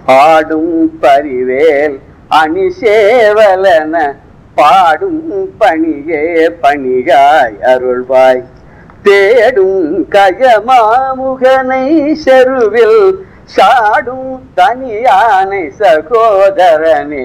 பாடும் பரிவேல் அணி சேவலன பாடும் பணியே பணியாய் அருள்வாய் தேடும் கயமாமுகனை செருவில் சாடும் தனியானை சகோதரனே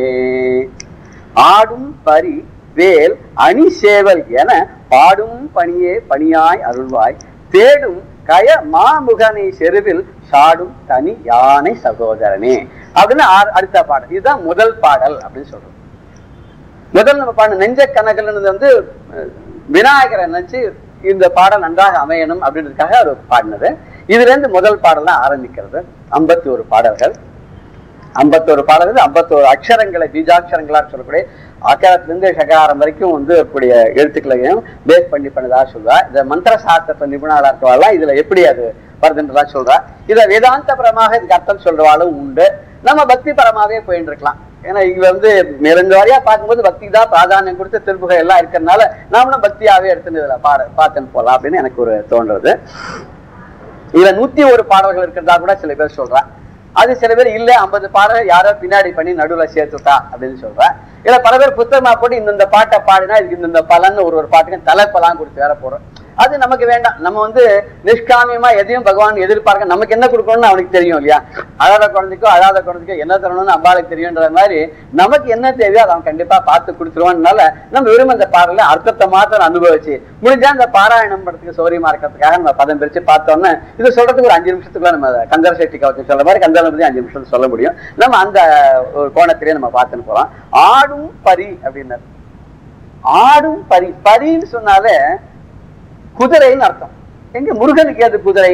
ஆடும் பரி வேல் அணி சேவல் என பாடும் பணியே பணியாய் அருள்வாய் தேடும் கய மாமுகனை செருவில் சாடும் தனி யானை சகோதரனே அப்படின்னு ஆறு- அடுத்த பாடல் இதுதான் முதல் பாடல் அப்படின்னு சொல்றோம் முதல் நம்ம பாடின நெஞ்ச கனகல்னு வந்து அஹ், விநாயகரை நினைச்சு இந்த பாடல் நன்றாக அமையணும் அப்படின்றதுக்காக அவர் பாடினது இதுல இருந்து முதல் பாடல் தான் ஆரம்பிக்கிறது ஐம்பத்தி ஒரு பாடல்கள் ஐம்பத்தோரு பாடல்கள் ஐம்பத்தோரு அக்ஷரங்களை பீஜாட்சரங்களா சொல்லக்கூடிய அக்கரத்திலிருந்து சகாரம் வரைக்கும் வந்து இருக்கக்கூடிய எழுத்துக்களையும் பேஸ் பண்ணி பண்ணதா சொல்றா இந்த மந்திர சாஸ்திரத்தை நிபுணர்களா இருக்கவாலாம் இதுல எப்படி அது வருதுன்றதா சொல்றா இதை வேதாந்தபரமாக இதுக்கு அர்த்தம் சொல்றவாளும் உண்டு நம்ம பக்தி பரமாவே போயிட்டு இருக்கலாம் ஏன்னா இங்க வந்து நிறைந்த வாரியா பார்க்கும்போது பக்தி தான் பிராதானியம் கொடுத்து திருப்புகை எல்லாம் இருக்கிறதுனால நாமளும் பக்தியாவே எடுத்துன்னு இதுல பாட பார்த்துன்னு போலாம் அப்படின்னு எனக்கு ஒரு தோன்றது இதுல நூத்தி ஒரு பாடல்கள் இருக்கிறதா கூட சில பேர் சொல்றா அது சில பேர் இல்ல ஐம்பது பாடல் யாரோ பின்னாடி பண்ணி நடுவுல சேர்த்துட்டா அப்படின்னு சொல்றா இல்ல பல பேர் புத்தகமா போட்டு இந்தந்த பாட்டை பாடினா இதுக்கு இந்தந்த பலன் ஒரு ஒரு பாட்டுக்கு தலைப்பெல்லாம் கொடுத்து வேற போறோம் அது நமக்கு வேண்டாம் நம்ம வந்து நிஷ்காமியமா எதையும் பகவான் எதிர்பார்க்க நமக்கு என்ன கொடுக்கணும்னு அவனுக்கு தெரியும் இல்லையா அழாத குழந்தைக்கோ அழாத குழந்தைக்கோ என்ன தரணும்னு அம்பாளுக்கு தெரியுன்ற மாதிரி நமக்கு என்ன தேவையோ அதை அவன் கண்டிப்பா பார்த்து கொடுத்துருவான்னால நம்ம விரும்ப அந்த பாடல அர்த்தத்தை மாத்திரம் அனுபவிச்சு முடிஞ்சா அந்த பாராயணம் படத்துக்கு சௌரியமா இருக்கிறதுக்காக நம்ம பதம் பிரிச்சு பார்த்தோம்னா இது சொல்றதுக்கு ஒரு அஞ்சு நிமிஷத்துக்குள்ள நம்ம கந்தர சக்தி கவச்சம் சொல்ற மாதிரி கந்தரம் பத்தி அஞ்சு நிமிஷம் சொல்ல முடியும் நம்ம அந்த ஒரு கோணத்திலேயே நம்ம பார்த்துன்னு போறோம் ஆடும் பரி அப்படின்னாரு ஆடும் பரி பரின்னு சொன்னாலே குதிரைன்னு அர்த்தம் எங்க முருகனுக்கு ஏது குதிரை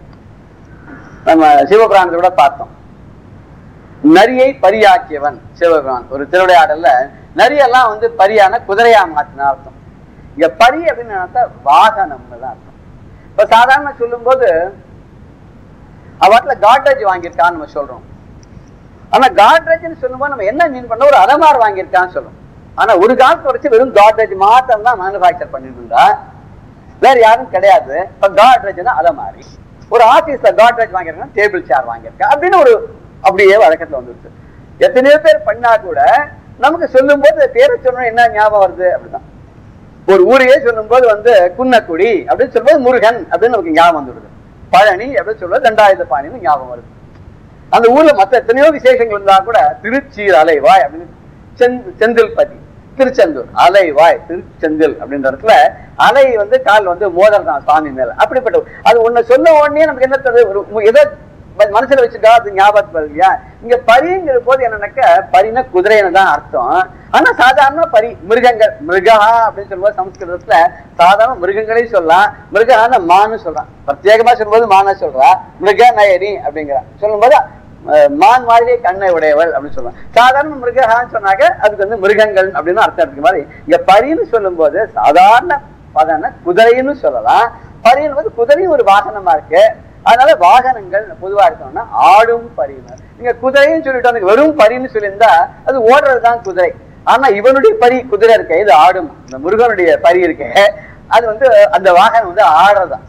நம்ம சிவபுராணத்தை கூட பார்த்தோம் நரியை பரியாக்கியவன் சிவபெருமான் ஒரு திருவிளையாடல்ல நரியெல்லாம் வந்து பரியான குதிரையா மாத்தின அர்த்தம் இங்க பரி அப்படின்னு நினைத்தா வாகனம்னு தான் அர்த்தம் இப்ப சாதாரண சொல்லும்போது அவாட்டில் காட்ரேஜ் வாங்கியிருக்கான்னு நம்ம சொல்றோம் ஆனா காட்ரேஜ்னு சொல்லும்போது நம்ம என்ன மீன் பண்ண ஒரு அலமார் வாங்கியிருக்கான்னு சொல்றோம் ஆனா ஒரு காலத்தை வச்சு வெறும் காட்ரேஜ் மாத்திரம் தான் மேனுஃபேக்சர் பண்ணிட்டு இருந்தா வேற யாரும் கிடையாது இப்ப காட்ரேஜ்னா அலமாரி ஒரு ஆபீஸ்ல காட்ரேஜ் வாங்கியிருக்கா டேபிள் சேர் வாங்கியிருக்கேன் அப்படின்னு ஒரு அப்படியே வழக்கத்துல வந்துருச்சு எத்தனையோ பேர் பண்ணா கூட நமக்கு சொல்லும் போது பேரை சொன்னா என்ன ஞாபகம் வருது அப்படிதான் ஒரு ஊரையே சொல்லும்போது வந்து குன்னக்குடி அப்படின்னு சொல்லும்போது முருகன் அப்படின்னு நமக்கு ஞாபகம் வந்துடுது பழனி அப்படின்னு சொல்லும்போது தண்டாயுத பாணின்னு ஞாபகம் வருது அந்த ஊர்ல மத்த எத்தனையோ விசேஷங்கள் இருந்தா கூட திருச்சீர் அலைவாய் அப்படின்னு செந்- செந்தில்பதி திருச்செந்தூர் அலைவாய் திருச்செந்தில் அப்படின்ற இடத்துல அலை வந்து கால் வந்து மோதல் தான் சுவாமி மேல அப்படிப்பட்ட ஒரு- அது ஒண்ணு சொன்ன உடனே நமக்கு என்ன தருது ஒரு மு- ஏதோ ம- மனசுல வச்சுக்கா அது ஞாபகத்துக்கு வருது இல்லையா இங்க பரிங்கிற போது என்னன்னாக்க பரினா குதிரைன்னு தான் அர்த்தம் ஆனா சாதாரண பரி மிருகங்கள் மிருகா அப்படின்னு சொல்லும்போது சமஸ்கிருதத்துல சாதாரண மிருகங்களையும் சொல்லலாம் மிருகான மான்னு சொல்றான் பிரத்யேகமா சொல்லும்போது மான சொல்றா மிருக நயனி அப்படிங்கிறா சொல்லும்போது அஹ், மான் மாதிரியே கண்ணை உடையவள் அப்படின்னு சொல்லுவாங்க சாதாரண மிருகான்னு சொன்னாக்க அதுக்கு வந்து மிருகங்கள் அப்படின்னு அர்த்தம் எடுத்துக்க மாதிரி இங்க பரின்னு சொல்லும்போது சாதாரண பதன குதிரைன்னு சொல்லலாம் பரின்னு வந்து குதிரையும் ஒரு வாகனமா இருக்கு அதனால வாகனங்கள் பொதுவா எடுத்தோம்னா ஆடும் பரியினர் நீங்க குதிரைன்னு சொல்லிட்டு வந்து வெறும் பரின்னு சொல்லியிருந்தா அது ஓடுறதுதான் குதிரை ஆனா இவனுடைய பரி குதிரை இருக்க இது ஆடும் இந்த முருகனுடைய பரி இருக்கு அது வந்து அந்த வாகனம் வந்து ஆடுறதுதான்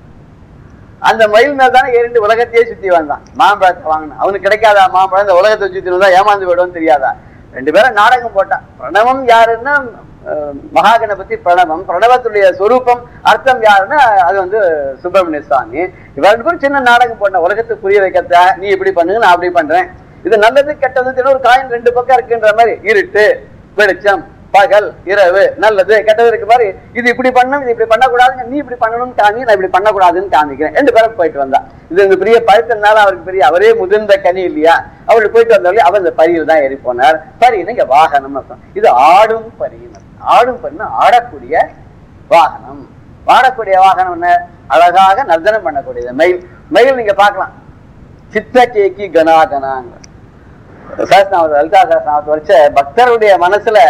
அந்த மயில் மேல தானே ஏறிண்டு உலகத்தையே சுத்தி வந்தான் மாம்பழத்தை வாங்கினான் அவனுக்கு கிடைக்காதா மாம்பழம் இந்த உலகத்தை சுத்தி வந்தா ஏமாந்து போயிடும்னு தெரியாதா ரெண்டு பேரும் நாடகம் போட்டான் பிரணவம் யாருன்னா அஹ், மகாகணபதி பிரணவம் பிரணவத்துடைய சொரூபம் அர்த்தம் யாருன்னா அது வந்து சுப்பிரமணிய சுவாமி இவன் ரெண்டு பேரும் சின்ன நாடகம் போட்ட உலகத்துக்கு புரிய வைக்கிறத நீ இப்படி பண்ணுங்க நான் அப்படி பண்றேன் இது நல்லது கெட்டது ஒரு காயின் ரெண்டு பக்கம் இருக்குன்ற மாதிரி இருட்டு வெளிச்சம் பகல் இரவு நல்லது கெட்டது இருக்கு பாரு இது இப்படி பண்ணணும் இது இப்படி பண்ணக்கூடாதுங்க நீ இப்படி பண்ணணும்னு காமி நான் இப்படி பண்ணக்கூடாதுன்னு காமிக்கிறேன் ரெண்டு பேரும் போயிட்டு வந்தா இது இந்த பெரிய பழுத்தனால அவருக்கு பெரிய அவரே முதிர்ந்த கனி இல்லையா அவருக்கு போயிட்டு வந்தவர்களே அவர் இந்த பரியில் தான் ஏறி போனார் பரின்னு இங்க வாகனம் அர்த்தம் இது ஆடும் பரியினர் ஆடும் பரின்னு ஆடக்கூடிய வாகனம் ஆடக்கூடிய வாகனம் என்ன அழகாக நர்த்தனம் பண்ணக்கூடியது மயில் மயில் நீங்க பார்க்கலாம் சித்த கேக்கி கனாகனாங்க சாஸ்திரம் லலிதா சாஸ்திரம் வச்ச பக்தருடைய மனசுல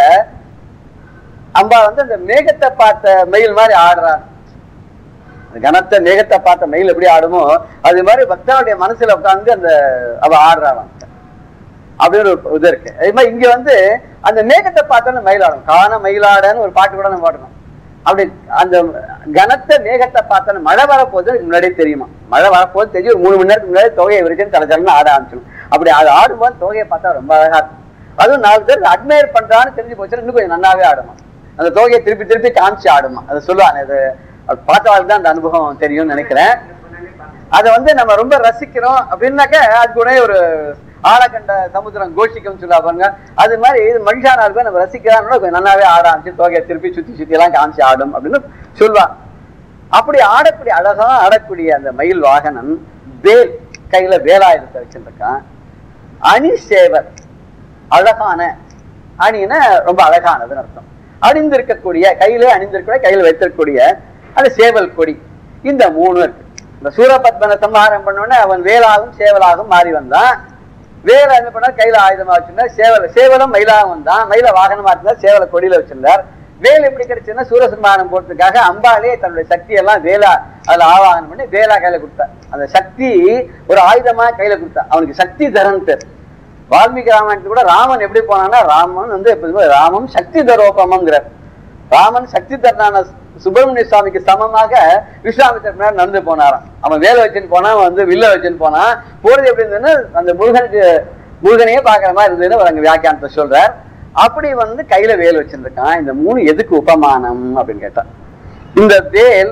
அம்பா வந்து அந்த மேகத்தை பார்த்த மயில் மாதிரி ஆடுறாங்க அந்த கனத்த மேகத்தை பார்த்த மயில் எப்படி ஆடுமோ அது மாதிரி பக்தருடைய மனசுல உட்கார்ந்து அந்த அவ ஆடுறாளாம் அப்படின்னு ஒரு இது இருக்கு அதே மாதிரி இங்க வந்து அந்த மேகத்தை பார்த்தோன்னு மயில் ஆடும் காண மயிலாடன்னு ஒரு பாட்டு கூட நம்ம பாடணும் அப்படி அந்த கனத்த மேகத்தை பார்த்தோன்னு மழை வரப்போது முன்னாடியே தெரியுமா மழை வரப்போது தெரியும் ஒரு மூணு மணி நேரத்துக்கு முன்னாடி தொகையை விரிச்சு தலை தரன்னு ஆட ஆரம்பிச்சிடும் அப்படி அது ஆடும்போது தோகையை பார்த்தா ரொம்ப அழகா இருக்கும் அதுவும் நாலு பேர் அட்மையர் பண்றான்னு தெரிஞ்சு போச்சு இன்னும் கொஞ்சம் நல்லாவே ஆடுமா அந்த தோகையை திருப்பி திருப்பி காமிச்சு ஆடுமா அதை சொல்லுவாங்க இது அது பார்த்தவங்களுக்கு தான் அந்த அனுபவம் தெரியும்னு நினைக்கிறேன் அதை வந்து நம்ம ரொம்ப ரசிக்கிறோம் அப்படின்னாக்க அது கூட ஒரு ஆழக்கண்ட சமுத்திரம் கோஷிக்கும் சொல்லா பாருங்க அது மாதிரி இது மனுஷானா இருக்கும் நம்ம ரசிக்கிறான்னு கொஞ்சம் நல்லாவே ஆட ஆரம்பிச்சு தோகையை திருப்பி சுத்தி சுத்தி எல்லாம் காமிச்சு ஆடும் அப்படின்னு சொல்லுவான் அப்படி ஆடக்கூடிய அழகா ஆடக்கூடிய அந்த மயில் வாகனன் வேல் கையில வேலாயுதத்தை வச்சிருக்கான் அணி சேவர் அழகான அணின்னா ரொம்ப அழகானதுன்னு அர்த்தம் அணிந்திருக்கக்கூடிய கையிலே அணிந்திருக்கக்கூடிய கையில வைத்திருக்கக்கூடிய அந்த சேவல் கொடி இந்த மூணு இருக்கு இந்த சூரபத்மனை சம்ஹாரம் பண்ணோடனே அவன் வேலாகவும் சேவலாகவும் மாறி வந்தான் வேலை என்ன பண்ணா கையில ஆயுதமா வச்சிருந்தார் சேவல சேவலும் மயிலாகவும் வந்தான் மயில வாகனமா இருந்தார் சேவலை கொடியில வச்சிருந்தார் வேல் எப்படி கிடைச்சுன்னா சூரசம்ஹாரம் போறதுக்காக அம்பாலே தன்னுடைய சக்தி எல்லாம் வேலா அதுல ஆவாகனம் பண்ணி வேலா கையில கொடுத்தா அந்த சக்தி ஒரு ஆயுதமா கையில கொடுத்தா அவனுக்கு சக்தி தரன் பேர் வால்மீகி ராமாயணத்துல கூட ராமன் எப்படி போனான்னா ராமன் வந்து எப்போதுமே ராமன் சக்தி தரோபமங்கிறார் ராமன் சக்தி தரனான சுப்பிரமணிய சுவாமிக்கு சமமாக விஸ்வாமித்திர பின்னாடி நடந்து போனாராம் அவன் வேலை வச்சுன்னு போனா அவன் வந்து வில்ல வச்சுன்னு போனான் போறது எப்படி இருந்ததுன்னு அந்த முருகனுக்கு முருகனையே பாக்குற மாதிரி இருந்ததுன்னு அவர் அங்க வியாக்கியானத்தை சொல்றார் அப்படி வந்து கையில வேல் வச்சிருக்கான் இந்த மூணு எதுக்கு உபமானம் அப்படின்னு கேட்டான் இந்த வேல்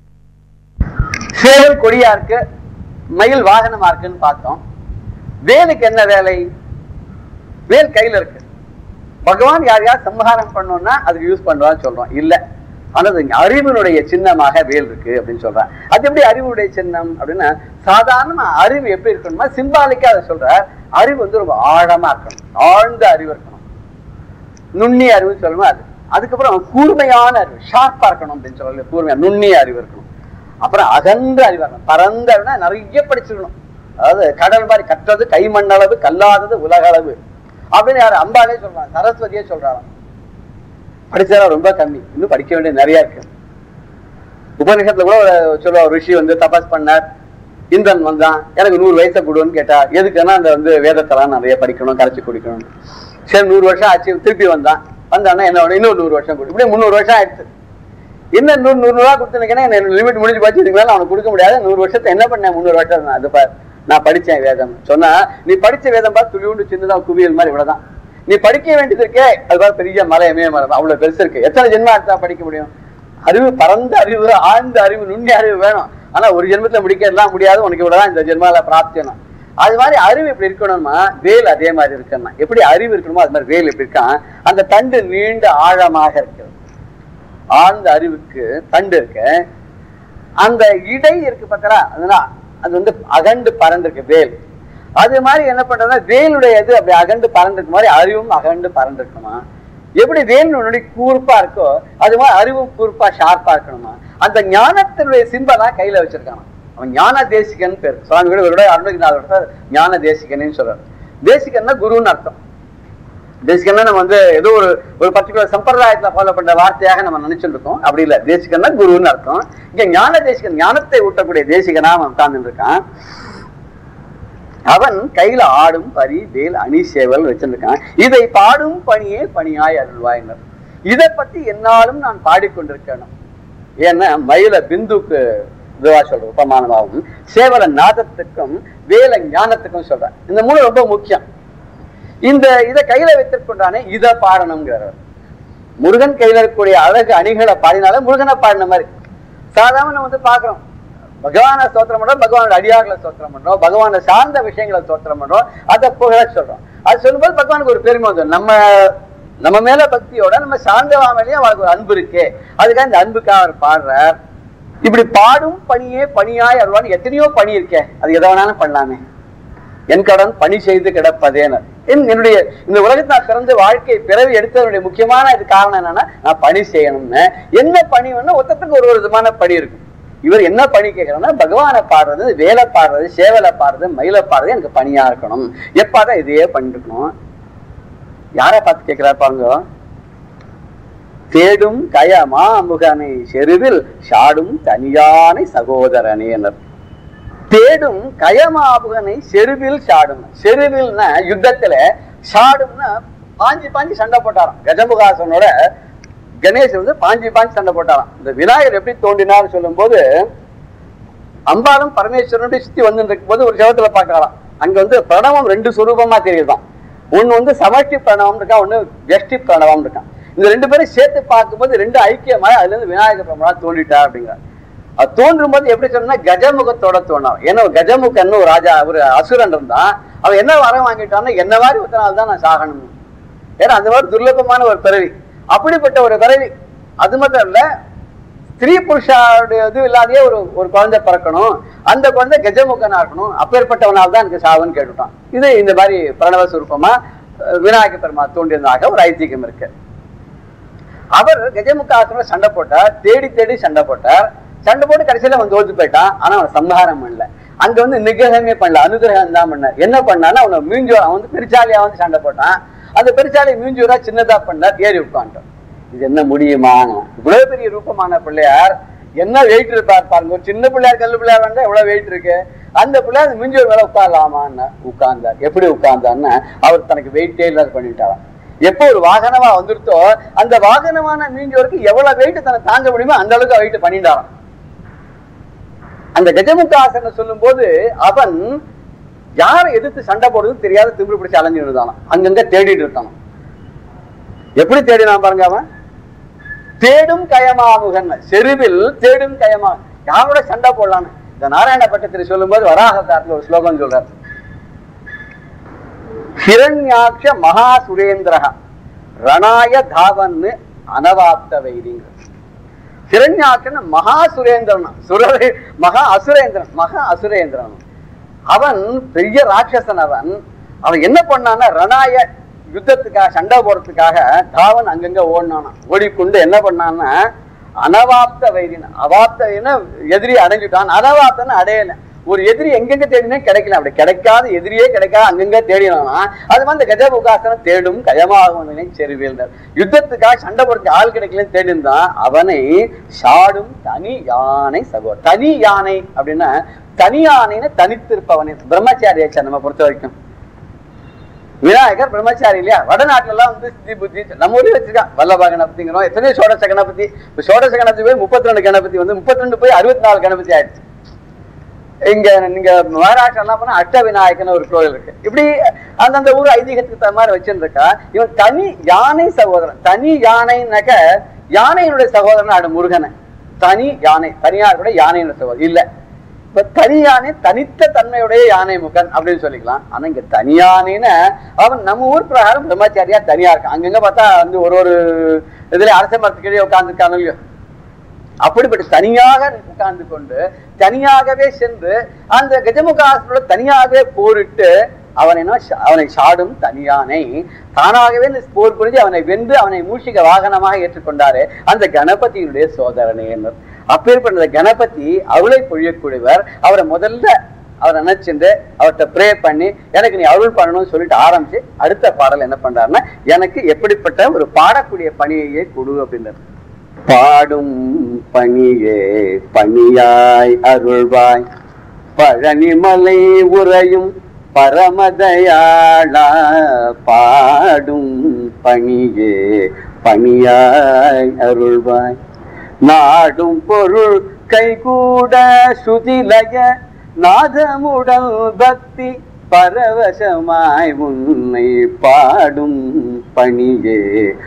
சேவல் கொடியா இருக்கு மயில் வாகனமா இருக்குன்னு பார்த்தோம் வேலுக்கு என்ன வேலை வேல் கையில இருக்கு பகவான் யார் யார் சம்ஹாரம் பண்ணோம்னா அதுக்கு யூஸ் பண்ணுவான்னு சொல்றோம் இல்ல ஆனா அது அறிவினுடைய சின்னமாக வேல் இருக்கு அப்படின்னு சொல்றான் அது எப்படி அறிவுடைய சின்னம் அப்படின்னா சாதாரணமா அறிவு எப்படி இருக்கணுமா சிம்பாலிக்கா அதை சொல்ற அறிவு வந்து ரொம்ப ஆழமா இருக்கணும் ஆழ்ந்த அறிவு இருக்கணும் நுண்ணிய அறிவு சொல்லணும் அது அதுக்கப்புறம் கூர்மையான அறிவு ஷார்ப்பா இருக்கணும் அப்படின்னு சொல்லல கூர்மையா நுண்ணிய அறிவு இருக்கணும் அப்புறம் அகன்ற அறிவு இருக்கணும் பரந்த அறிவுனா நிறைய படிச்சிருக்கணும் அதாவது கடல் மாதிரி கற்றது கைமண்ணளவு கல்லாதது உலகளவு அப்படின்னு யாரு அம்பாலே சொல்றாங்க சரஸ்வதியே சொல்றாங்க படிச்சதா ரொம்ப கம்மி இன்னும் படிக்க வேண்டியது நிறைய இருக்கு உபநிஷத்துல கூட ஒரு சொல்ல ஒரு ரிஷி வந்து தபஸ் பண்ணார் இந்திரன் வந்தான் எனக்கு நூறு வயசை கொடுன்னு கேட்டா எதுக்குன்னா அந்த வந்து வேதத்தெல்லாம் நிறைய படிக்கணும் கரைச்சி குடிக்கணும் சரி நூறு வருஷம் ஆச்சு திருப்பி வந்தான் வந்தான்னா என்ன வேணும்? இன்னும் நூறு வருஷம் கொடு இப்படி முந்நூறு வருஷம் ஆயிடுச்சு இன்னும் நூறு நூறு ரூபா கொடுத்துருக்கேன்னா என்ன லிமிட் முடிஞ்சு போச்சு இதுக்கு மேல அவனுக்கு கொடுக்க முடியாது நூறு வருஷத்தை என்ன பண்ணேன் முந்நூறு வருஷம் நான் அது பார் நான் படிச்சேன் வேதம் சொன்னா நீ படிச்ச வேதம் பார்த்து துளியுண்டு சின்னதா குவியல் மாதிரி இவ்வளவுதான் நீ படிக்க வேண்டியது இருக்கே அது பாரு பெரிய மலை இமய மரம் அவ்வளவு பெருசு இருக்கு எத்தனை ஜென்மம் எடுத்தா படிக்க முடியும் அறிவு பரந்த அறிவு ஆழ்ந்த அறிவு நுண்ணிய அறிவு வேணும் ஆனா ஒரு ஜென்மத்துல முடிக்கலாம் முடியாது உனக்கு இவ்வளவுதான் இந்த ஜென்மால பிராப்தியணும் அது மாதிரி அறிவு எப்படி இருக்கணும்னா வேல் அதே மாதிரி இருக்கணும் எப்படி அறிவு இருக்கணுமோ அது மாதிரி வேல் எப்படி இருக்கான் அந்த தண்டு நீண்ட ஆழமாக இருக்கிறது ஆழ்ந்த அறிவுக்கு தண்டு இருக்கு அந்த இடை இருக்கு பார்த்தா அதுதான் அது வந்து அகண்டு பறந்திருக்கு வேல் அது மாதிரி என்ன பண்றதுன்னா வேலுடைய இது அப்படி அகண்டு பறந்திருக்கு மாதிரி அறிவும் அகண்டு பறந்திருக்குமா எப்படி வேல் நுடி கூர்ப்பா இருக்கோ அது மாதிரி அறிவும் கூர்ப்பா ஷார்ப்பா இருக்கணுமா அந்த ஞானத்தினுடைய சிம்பலா கையில வச்சிருக்கான் அவன் ஞான தேசிகன் பேர் சுவாமி கூட இவருடைய அருணகிரிநாதர் ஞான தேசிகன்னு சொல்றாரு தேசிகன்னா குருன்னு அர்த்தம் தேசிகன்னா நம்ம வந்து ஏதோ ஒரு ஒரு பர்டிகுலர் சம்பிரதாயத்துல ஃபாலோ பண்ற வார்த்தையாக நம்ம நினைச்சிட்டு இருக்கோம் அப்படி இல்ல தேசிகன்னா குருன்னு அர்த்தம் இங்க ஞான தேசிகன் ஞானத்தை ஊட்டக்கூடிய தேசிகனா அவன் உட்கார்ந்து இருக்கான் அவன் கையில ஆடும் பரி வேல் அணி சேவல் வச்சிருக்கான் இதை பாடும் பணியே பணியாய் அருள்வாயினர் இதை பத்தி என்னாலும் நான் பாடிக்கொண்டிருக்கணும் ஏன்னா மயில பிந்துக்கு இதுவா சொல்றேன் உபமானமாகவும் சேவல நாதத்துக்கும் வேல ஞானத்துக்கும் சொல்றேன் இந்த மூணு ரொம்ப முக்கியம் இந்த இதை கையில வைத்திருக்கொண்டானே இதை பாடணுங்கிறார் முருகன் கையில இருக்கக்கூடிய அழகு அணிகளை பாடினாலும் முருகனை பாடின மாதிரி சாதாரண நம்ம வந்து பாக்குறோம் பகவானை ஸ்தோத்திரம் பண்றோம் பகவானோட அடியார்களை ஸ்தோத்திரம் பண்றோம் பகவானை சார்ந்த விஷயங்களை ஸ்தோத்திரம் பண்றோம் அதை புகழ சொல்றோம் அது சொல்லும்போது பகவானுக்கு ஒரு பெருமை வந்து நம்ம நம்ம மேல பக்தியோட நம்ம சார்ந்தவா மேலேயே அவருக்கு ஒரு அன்பு இருக்கே அதுக்காக இந்த அன்புக்காக அவர் பாடுறார் இப்படி பாடும் பணியே பணியாய் அருவான்னு எத்தனையோ பணி இருக்கே அது எதை வேணாலும் பண்ணலாமே என் கடன் பணி செய்து கிடப்பதேனர் என் என்னுடைய இந்த உலகத்தை நான் பிறந்து வாழ்க்கை பிறவி எடுத்ததனுடைய முக்கியமான இது காரணம் என்னன்னா நான் பணி செய்யணும்னு என்ன பணி வேணும் ஒருத்தத்துக்கு ஒரு ஒரு விதமான பணி இருக்கும் இவர் என்ன பணி கேட்கிறாருன்னா பகவானை பாடுறது வேலை பாடுறது சேவலை பாடுறது மயிலை பாடுறது எனக்கு பணியா இருக்கணும் எப்பாதான் இதையே பண்ணிருக்கணும் யாரை பார்த்து கேட்கிறாரு பாருங்க தேடும் கயமா முகனை செருவில் சாடும் தனியானை சகோதரனேனர் தேடும் கயமாபுகனை செருவில் சாடும் செருவில்னா யுத்தத்துல சாடும்னா பாஞ்சி பாஞ்சி சண்டை போட்டாராம் கஜமுகாசனோட கணேசன் வந்து பாஞ்சி பாஞ்சி சண்டை போட்டாராம் இந்த விநாயகர் எப்படி தோன்றினார் சொல்லும் போது அம்பாளும் பரமேஸ்வரனுடைய சுத்தி வந்து இருக்கும் போது ஒரு செவத்துல பார்க்கலாம் அங்க வந்து பிரணவம் ரெண்டு சுரூபமா தெரியுதாம் ஒண்ணு வந்து சமஷ்டி பிரணவம் இருக்கா ஒண்ணு வெஷ்டி பிரணவம் இருக்கான் இந்த ரெண்டு பேரும் சேர்த்து பார்க்கும்போது ரெண்டு ஐக்கியமா அதுல இருந்து விநாயக பெருமாளா தோண்டிட்டா அப்படிங்கிறார் அது தோன்றும் போது எப்படி சொன்னா கஜமுகத்தோட தோணும் ஏன்னா கஜமுகன்னு ஒரு ராஜா ஒரு அசுரன் இருந்தான் அவன் என்ன வரம் வாங்கிட்டான்னா என்ன மாதிரி ஒருத்தனால தான் நான் சாகணும் ஏன்னா அந்த மாதிரி துர்லபமான ஒரு பிறவி அப்படிப்பட்ட ஒரு பிறவி அது மட்டும் இல்ல ஸ்திரீ புருஷாவுடைய இது இல்லாதே ஒரு ஒரு குழந்தை பிறக்கணும் அந்த குழந்தை கஜமுகனா இருக்கணும் அப்பேற்பட்டவனால் தான் எனக்கு சாவுன்னு கேட்டுட்டான் இது இந்த மாதிரி பிரணவ சுரூபமா அஹ், விநாயக பெருமா தோன்றியதாக ஒரு ஐதீகம் இருக்கு அவர் கஜமுகாசுர சண்டை போட்டார் தேடி தேடி சண்டை போட்டார் சண்டை போட்டு கடைசியில அவன் தோத்து போயிட்டான் ஆனா அவன் சம்ஹாரம் பண்ணல அங்க வந்து நிகிரகமே பண்ணல அனுகிரகம் தான் பண்ணார் என்ன பண்ணான்னா அவனை மீஞ்சூர் அவன் வந்து பெருச்சாலியா வந்து சண்டை போட்டான் அந்த பெருச்சாலி மீஞ்சூரா சின்னதா பண்ணார் ஏறி உட்காந்துட்டான் இது என்ன முடியுமா இவ்வளவு பெரிய ரூபமான பிள்ளையார் என்ன வெயிட் இருப்பார் பாருங்க ஒரு சின்ன பிள்ளையார் கல்லு பிள்ளையார் வந்தா எவ்வளவு வெயிட் இருக்கு அந்த பிள்ளையார் மிஞ்சூர் மேல உட்காரலாமான்னு உட்கார்ந்தார் எப்படி உட்கார்ந்தார்னு அவர் தனக்கு வெயிட்டே இல்லாத பண்ணிட்டாராம் எப்போ ஒரு வாகனமா வந்துருத்தோ அந்த வாகனமான மீஞ்சோருக்கு எவ்வளவு வெயிட் தன்னை தாங்க முடியுமோ அந்த அளவுக்கு வெயிட் பண்ணிட்டாராம் அந்த கஜமுகாசன சொல்லும் போது அவன் யாரை எதிர்த்து சண்டை போடுறது தெரியாத திமிரு பிடிச்சு அலைஞ்சு இருந்தானாம் அங்கங்க தேடிட்டு இருக்கானாம் எப்படி தேடினான் பாருங்க அவன் தேடும் கயமாமுகன் செருவில் தேடும் கயமா யாரோட சண்டை போடலான்னு இந்த நாராயண பட்டத்தில் சொல்லும்போது வராகத்தாரத்தில் ஒரு ஸ்லோகம் சொல்றார் ஹிரண்யாட்ச மகா சுரேந்திரக ரணாய தாவன்னு அனவாப்த வைரிங்க ஹிரண்யாட்சன் மகா சுரேந்திரன் சுரரே மகா அசுரேந்திரன் மகா அசுரேந்திரன் அவன் பெரிய ராட்சசன் அவன் அவன் என்ன பண்ணான்னா ரணாய யுத்தத்துக்காக சண்டை போடுறதுக்காக தாவன் அங்கங்க ஓடினானான் ஓடிக்கொண்டு என்ன பண்ணான்னா அனவாப்த வைரின் அவாப்த எதிரி அடைஞ்சுட்டான் அனவாப்தன்னு அடையல ஒரு எதிரி எங்கெங்க தேடினே கிடைக்கல அப்படி கிடைக்காத எதிரியே கிடைக்காத அங்கங்க தேடினானா அது வந்து கஜ உகாசனம் தேடும் கயமாகும் செருவேல்னர் யுத்தத்துக்காக சண்டை போடுறதுக்கு ஆள் கிடைக்கலன்னு தேடிந்தான் அவனை சாடும் தனி யானை சகோ தனி யானை அப்படின்னா தனி யானைன்னு தனித்திருப்பவனே பிரம்மச்சாரியாச்சா நம்ம பொறுத்த வரைக்கும் விநாயகர் பிரம்மச்சாரி இல்லையா வடநாட்டுல எல்லாம் வந்து சித்தி புத்தி நம்ம ஊர்லயே வச்சிருக்கான் வல்லபா கணபதிங்கிறோம் எத்தனையோ சோடச கணபதி இப்ப சோடச கணபதி போய் முப்பத்தி ரெண்டு கணபதி வந்து முப்பத்தி ரெண்டு போய் அறுபத்தி நாலு கணபதி ஆயிடுச்சு இங்க நீங்க மகாராஷ்டிரா எல்லாம் போனா அஷ்ட விநாயகன்னு ஒரு கோயில் இருக்கு இப்படி அந்தந்த ஊர் ஐதீகத்துக்கு தகுந்த மாதிரி வச்சிருக்கா இவன் தனி யானை சகோதரன் தனி யானைனாக்க யானையினுடைய சகோதரன் ஆடு முருகனை தனி யானை தனியார் கூட யானையினுடைய சகோதரன் இல்ல இப்ப தனி யானை தனித்த தன்மையுடைய யானை முகன் அப்படின்னு சொல்லிக்கலாம் ஆனா இங்க தனி யானைன்னு அவன் நம்ம ஊர் பிரகாரம் பிரம்மச்சாரியா தனியா இருக்கான் அங்கங்க பார்த்தா வந்து ஒரு ஒரு இதுல அரச மரத்துக்கு கீழே உட்கார்ந்துருக்காங்க இல்லையோ அப்படிப்பட்ட தனியாக உட்கார்ந்து கொண்டு தனியாகவே சென்று அந்த கஜமுகாசுரோட தனியாகவே போரிட்டு அவனை என்ன சா- அவனை சாடும் தனியானை தானாகவே இந்த போர் புரிஞ்சு அவனை வென்று அவனை மூஷிக வாகனமாக ஏற்றுக்கொண்டாரே அந்த கணபதியினுடைய சோதரனே என்றார். அப்பேற்பட்ட அந்த கணபதி அவளை பொழியக்கூடியவர் அவரை முதல்ல அவரை நினைச்சுட்டு அவர்கிட்ட ப்ரே பண்ணி எனக்கு நீ அருள் பண்ணணும்னு சொல்லிட்டு ஆரம்பிச்சு அடுத்த பாடல் என்ன பண்றாருன்னா எனக்கு எப்படிப்பட்ட ஒரு பாடக்கூடிய பணியையே கொடு அப்படின்றது பாடும் பணியே பணியாய் அருள்வாய் பழனிமலை உறையும் பரமதயாளா பாடும் பணியே பணியாய் அருள்வாய் நாடும் பொருள் கைகூட சுதிலய நாதமுடல் பக்தி பரவசமாய் உன்னை பாடும் பணியே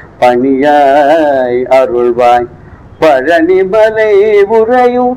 பணியாய் அருள்வாய் பழனிமலை உறையும்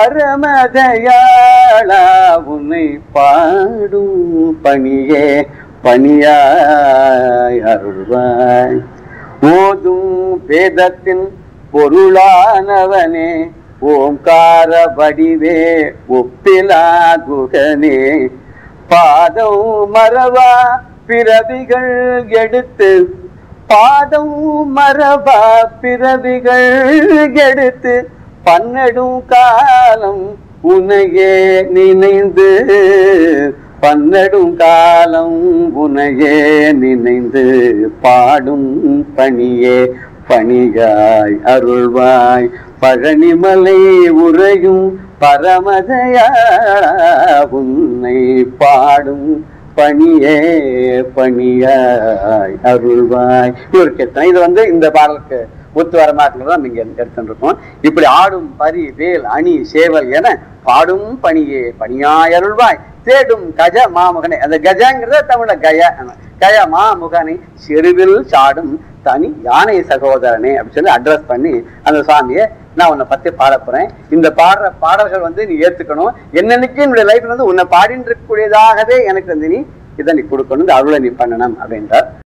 பரமதயாளா உன்னை பாடும் பணியே பணியாய் அருள்வாய் ஓதும் வேதத்தின் பொருளானவனே ஓம்கார வடிவே ஒப்பிலா குகனே பாதம் மறவா பிறவிகள் எடுத்து பாதம் மரபா பிறவிகள் எடுத்து பன்னெடும் காலம் உனையே நினைந்து பன்னெடும் காலம் உனையே நினைந்து பாடும் பணியே பணியாய் அருள்வாய் பழனிமலை உறையும் பரமதயா உன்னை பாடும் பணியே பணியாய் அருள்வாய் இவருக்கு எத்தனை இது வந்து இந்த பாடலுக்கு ஒத்து வர மாட்டேங்கிறத நம்ம இங்க எடுத்துட்டு இருக்கோம் இப்படி ஆடும் பரி வேல் அணி சேவல் என பாடும் பணியே பணியாயருள்வாய் தேடும் கஜ மாமுகனை அந்த கஜங்கிறத தமிழ்ல கய கய மாமுகனை செருவில் சாடும் தனி யானை சகோதரனே அப்படின்னு சொல்லி அட்ரஸ் பண்ணி அந்த சுவாமியை நான் உன்னை பத்தி பாட போறேன் இந்த பாடுற பாடல்கள் வந்து நீ ஏத்துக்கணும் என்னன்னைக்கு என்னுடைய லைஃப்ல வந்து உன்னை பாடிட்டு இருக்கக்கூடியதாகவே எனக்கு வந்து நீ இதை நீ கொடுக்கணும் இந்த அருளை நீ பண்ணணும் அப்படின்றார்